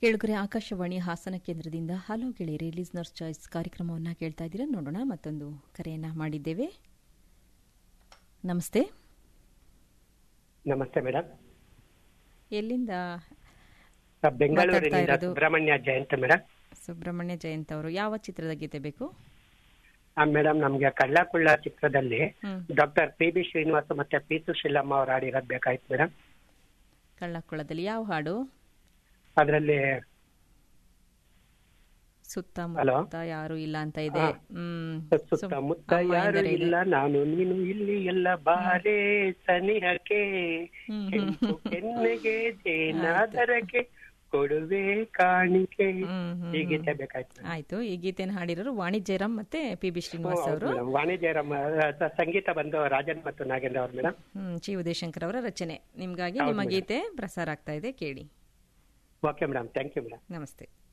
ಕೇಳುಗರೆ ಆಕಾಶವಾಣಿ ಹಾಸನ ಕೇಂದ್ರದಿಂದ ಹಲೋ ಗೆಳೆಯರೆ ಲಿಸ್ನರ್ಸ್ ಚಾಯ್ಸ್ ಕಾರ್ಯಕ್ರಮವನ್ನು ಕೇಳ್ತಾ ಇದ್ದೀರಾ ನೋಡೋಣ ಮತ್ತೊಂದು ಕರೆಯನ್ನ ಮಾಡಿದ್ದೇವೆ ನಮಸ್ತೆ ನಮಸ್ತೆ ಮೇಡಮ್ ಎಲ್ಲಿಂದ ಬೆಂಗಳೂರಿನಿಂದ ಇರೋದು? ಸುಬ್ರಹ್ಮಣ್ಯ ಜಯಂತ್ ಮೇಡಮ್ ಸುಬ್ರಹ್ಮಣ್ಯ ಜಯಂತ್ ಅವರು ಯಾವ ಚಿತ್ರದ ಗೀತೆ ಬೇಕು ಮೇಡಮ್ ನಮ್ಗೆ ಕಳ್ಳಕುಳ್ಳ ಚಿತ್ರದಲ್ಲಿ ಹ್ಮ್ ಡಾಕ್ಟರ್ ಪಿ ಬಿ ಶ್ರೀನಿವಾಸ ಮತ್ತೆ ಪಿ ಸುಶೀಲಮ್ಮ ಅವ್ರು ಆಡಿರೋದ್ ಬೇಕಾಯ್ತು ಮೇಡಮ್ ಕಳ್ಳಕ್ಕುಳದಲ್ಲಿ ಯಾವ ಹಾಡು ಅದರಲ್ಲಿ ಸುತ್ತಮುತ್ತ ಯಾರು ಇಲ್ಲ ಅಂತ ಇದೆ ಹಾ. ಹ್ಮ್ ಸುತ್ತಮುತ್ತ ಅಮ್ಮ ಯಾರು ಎಂದರೆ ಇದೆ. ಇಲ್ಲ ನಾನು ನೀನು ಇಲ್ಲಿ ಎಲ್ಲ ಬಾರೆ ಸನಿಹಕ್ಕೆ ಹ್ಮ್, ಕೆಂಪು ಕೆನ್ನೆಗೆ ಜೇನಾದರಕ್ಕೆ ಕೊಡುವೆ ಕಾಣಿಕೆ ಹ್ಮ್, ಹ್ಮ್, ಈ ಗೀತೆ ಬೇಕಾಯ್ತು madam. ಆಯ್ತು ಈ ಗೀತೆನ ಹಾಡಿರೋರು ವಾಣಿ ಜಯರಾಮ್ ಮತ್ತೆ ಪಿ ಬಿ ಶ್ರೀನಿವಾಸ್ ಅವರು ಮೇಡಮ್ ವಾಣಿಜ್ಯರಮ್ಮ ಸಂಗೀತ ಬಂದು ರಾಜನ್ ಮತ್ತು ನಾಗೇಂದ್ರ ಅವ್ರು ಮೇಡಮ್ ಹ್ಮ್ ಚಿ ಉದಯಶಂಕರ್ ಅವರ ರಚನೆ ನಿಮ್ಗಾಗಿ ಹೌದು ನಿಮ್ಮ ಮೇಡಮ್. ಗೀತೆ ಪ್ರಸಾರ ಆಗ್ತಾ ಇದೆ ಕೇಳಿ okay madam thank you madam ನಮಸ್ತೆ